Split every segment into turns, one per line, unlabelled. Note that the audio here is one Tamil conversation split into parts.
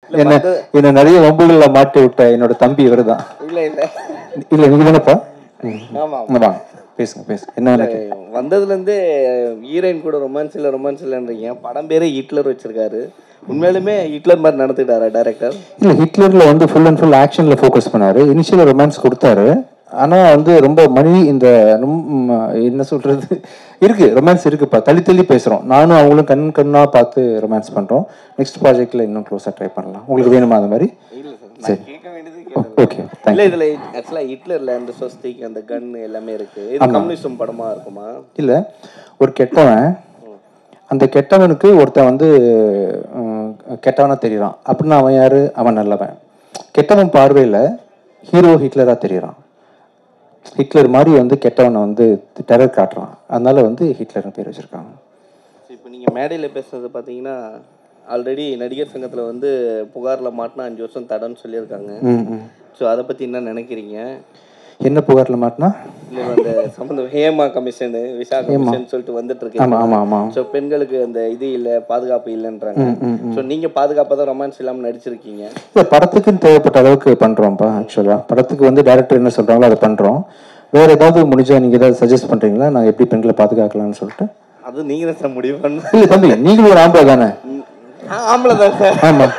என்ன என்ன நிறைய வம்புகள்ல மாட்டி விட்ட என்னோட தம்பி இவர்தான்
இல்ல இல்ல
இல்ல நீங்க தானப்பா ம்.
ஆமா
இங்க வாங்க பேசுங்க பேசுங்க என்ன வேணா கேளுங்க.
வந்ததுல இருந்தே ஹீரோயின் கூட ரொமான்ஸ் இல்ல ரொமான்ஸ் இல்லைன்றீங்க படம் பேரே ஹிட்லர் வச்சிருக்காரு உண்மையிலுமே ஹிட்லர் மாதிரி நடந்துட்டாரா டைரக்டர்
இல்ல ஹிட்லர்ல வந்து ஃபுல் அண்ட் ஃபுல் ஆக்ஷன்ல ஃபோக்கஸ் பண்ணாரு இனிஷியல் ரொமான்ஸ் கொடுத்தாரு ஆனா வந்து ரொம்ப மணி இந்த ரொம்ப, என்ன சொல்றது இருக்கு ரொமான்ஸ் இருக்குப்பா தள்ளி தள்ளி பேசுறோம் நானும் அவங்களும் கண் கண்ணா பார்த்து ரொமான்ஸ் பண்றோம் நெக்ஸ்ட் ப்ராஜெக்ட்ல இன்னும் க்ளோஸா ட்ரை பண்ணலாம் உங்களுக்கு வேணுமா அது மாதிரி
இல்ல சார்
சரி.
நான் கேட்க வேண்டியது
ஓகே
இல்ல இதுல ஆக்சுவலா ஹிட்லர்ல அந்த சொஸ்திக் அந்த கன் எல்லாமே இருக்கு இது கம்யூனிஸ்டம் படமா இருக்குமா
இல்ல ஒரு கெட்டவன் அந்த கெட்டவனுக்கு ஒருத்தன் வந்து உம், கெட்டவனா தெரியறான் அப்படின்னா அவன் யாரு அவன் நல்லவன் கெட்டவன் பார்வையில ஹீரோ ஹிட்லரா தெரியறான் ஹிட்லர் மாதிரி வந்து கெட்டவனை வந்து டெரர் காட்டுறான் அதனால வந்து ஹிட்லர்னு பேர் வச்சிருக்காங்க
இப்போ நீங்க மேடையில பேசுறது பாத்தீங்கன்னா ஆல்ரெடி நடிகர் சங்கத்துல வந்து புகார்ல மாட்டினா அஞ்சு வருஷம் தடன்னு சொல்லியிருக்காங்க
ம், ம்.
ஸோ அதை பத்தி என்ன நினைக்கிறீங்க
என்ன புகார்ல மாட்டினா
இல்ல அந்த சம்பந்தம் ஹேமா கமிஷன் விசா கமிஷன் சொல்லிட்டு வந்துட்டு இருக்கு
ஆமா ஆமா ஆமா
ஸோ பெண்களுக்கு அந்த இது இல்ல பாதுகாப்பு இல்லைன்றாங்க ஸோ நீங்க பாதுகாப்பாக தான் ரொமான்ஸ் இல்லாம நடிச்சிருக்கீங்க
இல்ல படத்துக்குன்னு தேவைப்பட்ட அளவுக்கு பண்றோம்ப்பா ஆக்சுவலா படத்துக்கு வந்து டைரக்டர் என்ன சொல்றாங்களோ அதை பண்றோம் வேற ஏதாவது முடிஞ்சா நீங்க ஏதாவது சஜஸ்ட் பண்றீங்களா நான் எப்படி பெண்களை பாதுகாக்கலாம்னு சொல்லிட்டு
அது நீங்க தான் சார் முடிவு பண்ண
இல்ல தம்பி நீங்களும் ஒரு ஆம்பளை தானே
ஆம்பளை தான் சார்
ஆமா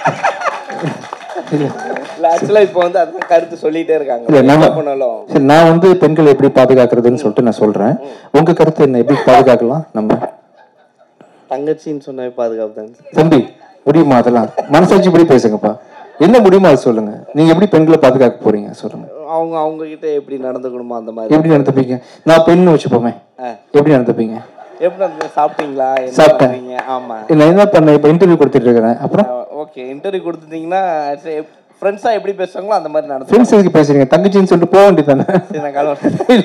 இல்ல ஆக்சுவலா இப்போ வந்து அதுதான் கருத்து சொல்லிட்டே இருக்காங்க
இல்ல, நம்ம-
என்ன பண்ணாலும்
சரி நான் வந்து பெண்களை எப்படி பாதுகாக்கிறதுன்னு சொல்லிட்டு நான் சொல்றேன் உங்க கருத்து என்ன எப்படி பாதுகாக்கலாம் நம்ம
தங்கச்சின்னு சொன்னாவே பாதுகாப்பு தான் சார்
தம்பி முடியுமா அதெல்லாம் மனசாட்சி இப்படி பேசுங்கப்பா என்ன முடியுமா அது சொல்லுங்க நீங்க எப்படி பெண்களை பாதுகாக்க போறீங்க சொல்லுங்க
அவங்க அவங்க கிட்ட எப்படி நடந்துக்கணுமோ அந்த மாதிரி
எப்படி நடந்துப்பீங்க நான் பெண்ணு வச்சுப்போமே எப்படி நடந்துப்பீங்க
எப்படி நடந்து சாப்பிட்டீங்களா என்ன
சாப்பிட்டேன்.
பண்றீங்க ஆமா
நான் என்ன பண்ணேன் இப்போ இன்டர்வியூ கொடுத்துட்டு இருக்கிறேன் அப்புறம்
ஓகே இன்டர்வியூ கொடுத்துட்டீங்கன்னா ஃப்ரெண்ட்ஸா எப்படி பேசுறாங்களோ அந்த மாதிரி நடந்து
ஃப்ரெண்ட்ஸ் எதுக்கு பேசுறீங்க தங்கச்சின்னு சொல்லிட்டு போக வேண்டியதானே
சரி நான் கால்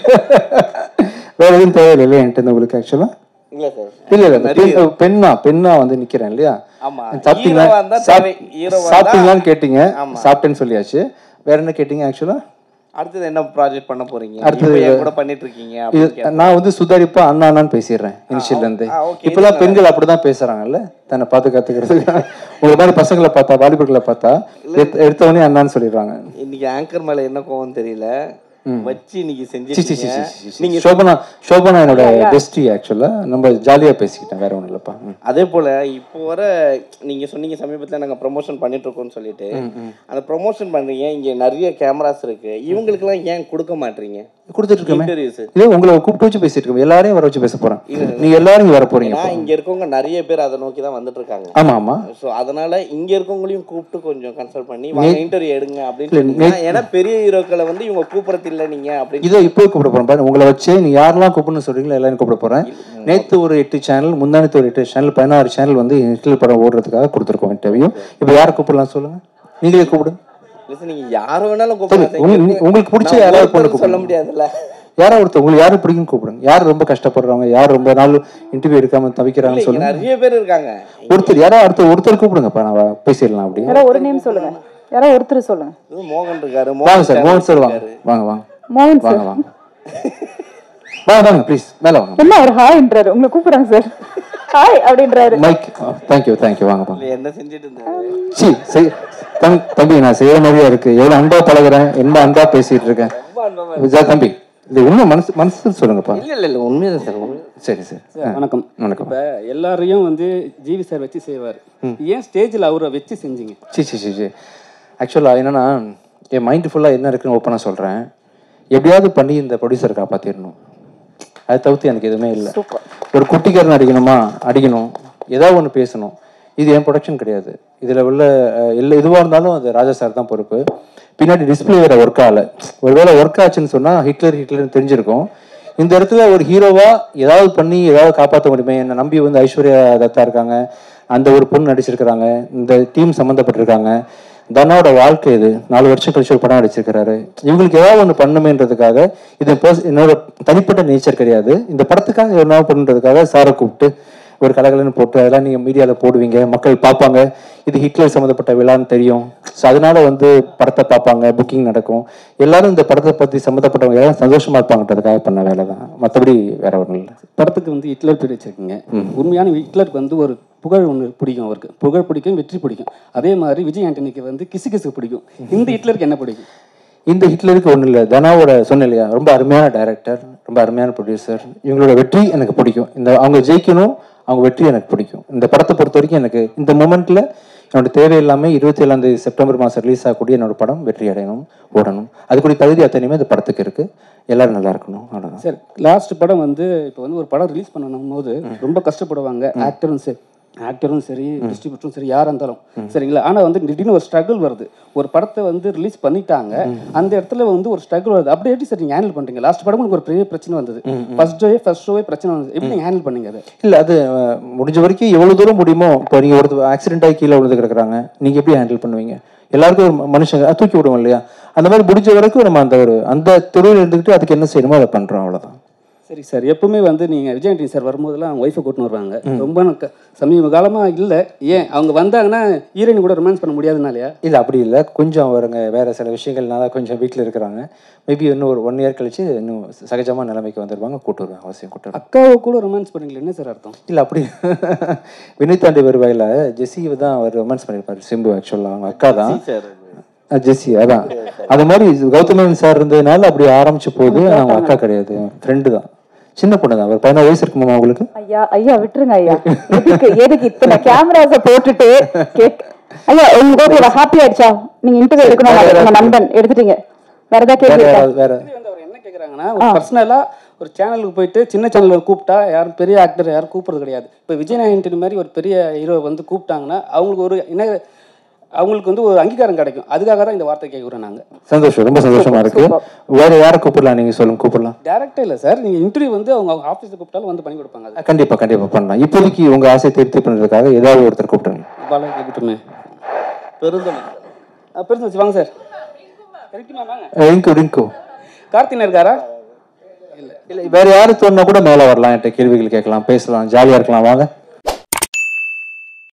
வேற எதுவும் தேவையில்லை இல்லையா என்கிட்ட உங்களுக்கு ஆக்சுவலா
இல்ல சார்
இல்ல இல்ல பெண் பெண்ணா பெண்ணா வந்து நிக்கிறேன் இல்லையா
ஆமா
சாப்பிட்டீங்களா
ஹீரோவா இருந்தா
சாப்-
தேவை ஹீரோவா
சாப்பிட்டீங்களான்னு கேட்டீங்க சாப்பிட்டேன்னு சொல்லியாச்சு வேற என்ன கேட்டீங்க ஆக்சுவலா
அடுத்தது என்ன ப்ராஜெக்ட் பண்ண போறீங்க
அடுத்தது
இப்போ என் கூட பண்ணிட்டு இருக்கீங்க
இது
அப்படின்னு கேட்டேன்.
நான் வந்து சுதாரிப்பா அண்ணா அண்ணான்னு பேசிடுறேன் இனிஷியல்ல இருந்து
ஆ, okay.
இப்பெல்லாம் பெண்கள் அப்படிதான் பேசுறாங்கல்ல தன்னை பாதுகாத்துக்கிறதுக்கு உங்களை மாதிரி பசங்களை பார்த்தா வாலிபர்களை பார்த்தா எடுத்த- எடுத்த உடனே அண்ணான்னு சொல்லிடுறாங்க
இன்னைக்கு ஆங்கர் மேல என்ன கோவம் தெரியல வச்சு இன்னைக்கு
சி, சி, சி, சி,
செஞ்சிருக்கீங்க
சி, சி. சோபனா சோபனா என்னோட பெஸ்டி ஆக்சுவலா நம்ம ஜாலியா பேசிக்கிட்டேன் வேற ஒண்ணும் இல்லப்பா ம்.
அதே போல இப்போ வர நீங்க சொன்னீங்க சமீபத்துல நாங்க ப்ரொமோஷன் பண்ணிட்டு இருக்கோம்னு சொல்லிட்டு அந்த ப்ரொமோஷன் பண்றீங்க இங்க நிறைய கேமராஸ் இருக்கு இவங்களுக்குலாம் ஏன் கொடுக்க மாட்டீங்க
கொடுத்துட்டு இருக்கோமே
இன்டர்வியூஸ்
இல்ல உங்களை கூப்பிட்டு வச்சு பேசிட்டு இருக்கோம் எல்லாரையும் வர வச்சு பேச போறேன் நீங்க எல்லாரும் இங்க வர போறீங்க
ஏன்னா இங்க இருக்கவங்க நிறைய பேர் அதை நோக்கி தான் வந்துட்டு இருக்காங்க
ஆமா ஆமா
ஸோ அதனால இங்க இருக்கவங்களையும் கூப்பிட்டு கொஞ்சம் கன்சல்ட் பண்ணி வாங்க இன்டர்வியூ எடுங்க அப்படின்னு சொன்னீங்கன்னா, ஏன்னா பெரிய ஹீரோக்களை வந்து இவங்க கூப்பிடறது இல்ல நீங்க அப்படின்னு
இதோ இப்போ கூப்பிட போறேன் பாருங்க உங்களை வச்சு நீங்க யாரெல்லாம் கூப்பிடணும்னு சொல்றீங்களோ எல்லாரும் கூப்பிட போறேன் நேத்து ஒரு எட்டு சேனல் முந்தானத்து ஒரு எட்டு சேனல் பதினாறு சேனல் வந்து ஹிட்லர் படம் ஓடுறதுக்காக கொடுத்துருக்கோம் இன்டர்வியூ இப்போ யாரை கூப்பிடலாம் சொல்லுங்க நீங்களே கூப்பிடுங்க
listen, நீங்க யார வேணாலும் கூப்பிடலாம்
சரி, உங்க- உங்களுக்கு பிடிச்ச
நான்
யாராவது
ஒருத்தர்
பொண்ணு
சொல்ல
கூப்பிடுங்க.
முடியாதுல்ல
யாரா ஒருத்தர் உங்களுக்கு யாரு பிடிக்கும் கூப்பிடுங்க யார் ரொம்ப கஷ்டப்படுறவங்க யார் ரொம்ப நாள் இன்டர்வியூ எடுக்காம தவிக்கிறாங்கன்னு
இங்க
சொல்லுங்க
நிறைய பேர் இருக்காங்க
ஒருத்தர் யாரோ அடுத்த ஒருத்தர் கூப்பிடுங்கப்பா நான் வ- பேசிடலாம் அப்படி
யாரோ ஒரு நேம் சொல்லுங்க யாரோ ஒருத்தர் சொல்லுங்க
இது மோகன் இருக்காரு
வாங்க சார்
சார்
மோகன் சார் வாங்க வாங்க வாங்க
மோகன்
வாங்க
சார்
வாங்க வாங்க வாங்க ப்ளீஸ் மேல வாங்க
என்ன அவர் ஹாய்ன்றாரு உங்களை கூப்பிடுறாங்க சார் ஹாய் அப்படின்றாரு
மைக் தேங்க்யூ தேங்க்யூ வாங்க வாங்க
என்ன செஞ்சுட்டு இருந்தாரு
சி செய் தம்- தம்பி நான் செய்யற மாதிரியா இருக்கு எவ்வளவு அன்பா பழகுறேன் என்ன அன்பா பேசிட்டு இருக்கேன் விஜயா தம்பி இது உண்மை மனசு மனசு சொல்லுங்கப்பா
இல்ல இல்ல இல்ல உண்மைதான் சார் உண்மை
சரி சரி
சார் வணக்கம்
வணக்கம்
இப்போ எல்லாரையும் வந்து ஜிவி சார் வச்சு செய்வார் ஏன் ஸ்டேஜில் அவரை வச்சு செஞ்சீங்க
சி சி சி சி ஆக்சுவலாக என்னன்னா என் மைண்டு ஃபுல்லாக என்ன இருக்குன்னு ஓப்பனாக சொல்கிறேன் எப்படியாவது பண்ணி இந்த ப்ரொடியூசரை காப்பாற்றிடணும் அதை தவிர்த்து எனக்கு எதுவுமே இல்லை ஒரு குட்டிக்காரன் அடிக்கணுமா அடிக்கணும் ஏதாவது ஒன்று பேசணும் இது என் ப்ரொடக்ஷன் கிடையாது இதில் உள்ள அஹ், எல்லா எதுவாக இருந்தாலும் அது ராஜா சார் தான் பொறுப்பு பின்னாடி டிஸ்பிளே வேற ஒர்க் ஆகல ஒருவேளை ஒர்க் ஆச்சுன்னு சொன்னால் ஹிட்லர் ஹிட்லர்னு தெரிஞ்சிருக்கும் இந்த இடத்துல ஒரு ஹீரோவா ஏதாவது பண்ணி ஏதாவது காப்பாற்ற முடியுமே என்னை நம்பி வந்து ஐஸ்வர்யா தத்தா இருக்காங்க அந்த ஒரு பொண்ணு நடிச்சிருக்கிறாங்க இந்த டீம் சம்மந்தப்பட்டிருக்காங்க தனாவோட வாழ்க்கை இது நாலு வருஷம் கழிச்சு ஒரு படம் நடிச்சிருக்கிறாரு இவங்களுக்கு ஏதாவது ஒன்று பண்ணுமேன்றதுக்காக இது pers- என்னோட தனிப்பட்ட நேச்சர் கிடையாது இந்த படத்துக்காக என்ன பண்ணுறதுக்காக சாரை கூப்பிட்டு ஒரு கலகலன்னு போட்டு அதெல்லாம் நீங்கள் மீடியாவில் போடுவீங்க மக்கள் பார்ப்பாங்க இது ஹிட்லர் சம்மந்தப்பட்ட விழான்னு தெரியும் ஸோ அதனால வந்து படத்தை பார்ப்பாங்க புக்கிங் நடக்கும் எல்லாரும் இந்த படத்தை பற்றி சம்மந்தப்பட்டவங்க எல்லாரும் சந்தோஷமா இருப்பாங்கன்றதுக்காக பண்ண வேலை தான் மற்றபடி வேற ஒன்றும் இல்லை
படத்துக்கு வந்து ஹிட்லர் பேர் வச்சிருக்கீங்க உண்மையான ஹிட்லருக்கு வந்து ஒரு புகழ் ஒன்று பிடிக்கும் அவருக்கு புகழ் பிடிக்கும் வெற்றி பிடிக்கும் அதே மாதிரி விஜய் ஆண்டனிக்கு வந்து கிசு கிசு பிடிக்கும் இந்த ஹிட்லருக்கு என்ன பிடிக்கும்
இந்த ஹிட்லருக்கு ஒன்றும் இல்லை தனாவோட சொன்னேன் இல்லையா ரொம்ப அருமையான டைரக்டர் ரொம்ப அருமையான ப்ரொடியூசர் இவங்களோட வெற்றி எனக்கு பிடிக்கும் இந்த அவங்க ஜெயிக்கணும் அவங்க வெற்றி எனக்கு பிடிக்கும் இந்த படத்தை பொறுத்த வரைக்கும் எனக்கு இந்த மூமெண்ட்டில் என்னோட தேவை இல்லாமல் இருபத்தி ஏழாம் தேதி செப்டம்பர் மாதம் ரிலீஸ் ஆகக்கூடிய என்னோட படம் வெற்றி அடையணும் ஓடணும் அதுக்குரிய தகுதி அத்தனையுமே இந்த படத்துக்கு இருக்குது எல்லாரும் நல்லா இருக்கணும் அவ்வளோதான்
சார் லாஸ்ட் படம் வந்து இப்போ வந்து ஒரு படம் ரிலீஸ் பண்ணணும் போது ரொம்ப கஷ்டப்படுவாங்க ஆக்டரும் சரி ஆக்டரும் சரி டிஸ்ட்ரிபியூட்டரும் சரி யாராக இருந்தாலும் சரிங்களா ஆனால் வந்து திடீர்னு ஒரு ஸ்ட்ரகிள் வருது ஒரு படத்தை வந்து ரிலீஸ் பண்ணிட்டாங்க அந்த இடத்துல வந்து ஒரு ஸ்ட்ரகிள் வருது அப்படி எப்படி சார் நீங்கள் ஹேண்டில் பண்ணுறீங்க லாஸ்ட் படம் உங்களுக்கு ஒரு பெரிய பிரச்சனை வந்தது ஃபர்ஸ்ட் டே ஃபர்ஸ்ட் ஷோவே பிரச்சனை வந்தது எப்படி நீங்கள் ஹேண்டில் பண்ணீங்க அதை
இல்லை அது அஹ், முடிஞ்ச வரைக்கும் எவ்வளோ தூரம் முடியுமோ இப்போ நீங்கள் ஒருத்தர் ஆக்சிடென்ட் ஆகி கீழே விழுந்து கிடக்குறாங்க நீங்கள் எப்படி ஹேண்டில் பண்ணுவீங்க எல்லாருக்கும் ஒரு ம- மனுஷங்க அஹ், தூக்கி விடுவோம் இல்லையா அந்த மாதிரி முடிஞ்ச வரைக்கும் நம்ம அந்த ஒரு அந்த தெருவில் இருந்துக்கிட்டு அதுக்கு என்ன செய்யணுமோ அதை பண்ணுறோம் அவ்வளோதான்
சரி சார் எப்பவுமே வந்து நீங்கள் விஜய் ஆண்டனி சார் வரும்போதெல்லாம் அவங்க ஒய்ஃபை கூட்டின்னு வருவாங்க ரொம்ப ந- க- சமீப காலமாக இல்லை ஏன் அவங்க வந்தாங்கன்னா ஹீரோயின் கூட ரொமான்ஸ் பண்ண முடியாதுனாலயா
இல்லை அப்படி இல்லை கொஞ்சம் அவருங்க வேறு சில விஷயங்கள்னால கொஞ்சம் வீட்டில் இருக்கிறாங்க மேபி இன்னும் ஒரு ஒன் இயர் கழிச்சு இன்னும் சகஜமான நிலைமைக்கு வந்துடுவாங்க கூட்டு வருவேன் அவசியம் கூட்டு வருவேன்
அக்காவை கூட ரொமான்ஸ் பண்ணீங்களா என்ன சார் அர்த்தம்
இல்லை அப்படி வினிதாண்டி வருவாயில் ஜெஸ்ஸி தான் அவர் ரொமான்ஸ் பண்ணியிருப்பார் சிம்பு ஆக்சுவலாக அவங்க அக்கா தான்
சார்
அஹ் ஜெஸ்ஸி அதான் அது மாதிரி கௌதமன் சார் இருந்ததுனால அப்படி ஆரம்பிச்ச போது அவங்க அக்கா கிடையாது ஃப்ரெண்டு தான் சின்ன பொண்ணு தான் ஒரு பதினாறு வயசு இருக்குமா உங்களுக்கு
ஐயா ஐயா விட்டுருங்க ஐயா எதுக்கு எதுக்கு இத்தனை கேமராஸ போட்டுட்டு கேக் ஐயா உங்களுக்கு ஹாப்பி ஆயிடுச்சா நீங்க இன்டர்வியூ எடுக்கணும் உங்க நண்பன் எடுத்துட்டீங்க வேற ஏதாவது
வேற
கேள்வி இருக்கா?
யாராவது வேற
இது வந்து அவர் என்ன கேட்குறாங்கன்னா பர்சனலாக ஒரு சேனலுக்கு போயிட்டு சின்ன சேனல் கூப்பிட்டா யாரும் பெரிய ஆக்டர் யாரும் கூப்பிடுறது கிடையாது இப்போ விஜய் நாயன்டி மாதிரி ஒரு பெரிய ஹீரோ வந்து கூப்பிட்டாங்கன்னா அவங்களுக்கு ஒரு என்ன அவங்களுக்கு வந்து ஒரு அங்கீகாரம் கிடைக்கும் அதுக்காக தான் இந்த வார்த்தை கேட்குறோம் நாங்கள்
சந்தோஷம் ரொம்ப சந்தோஷமா இருக்கு வேற யாரை கூப்பிடலாம் நீங்க சொல்லுங்க கூப்பிடலாம்
டேரக்டே இல்லை சார் நீங்கள் இன்டர்வியூ வந்து அவங்க அவங்க ஆஃபீஸில் கூப்பிட்டாலும் வந்து பண்ணி கொடுப்பாங்க அது
கண்டிப்பா கண்டிப்பா பண்ணலாம் இப்போதைக்கு உங்க ஆசை திருப்தி பண்றதுக்காக ஏதாவது ஒருத்தர் கூப்பிடுங்க
பாலா கேட்கட்டுமே
பெருந்தொழில்
பெருசு வச்சு வாங்க சார் இருக்குமா வாங்க
ரிங்கு ரிங்கு
கார்த்தினா இருக்காரா இல்லை
இல்ல வேற யாரு தோணுனா கூட மேல வரலாம் என்கிட்ட கேள்விகள் கேட்கலாம் பேசலாம் ஜாலியா இருக்கலாம் வாங்க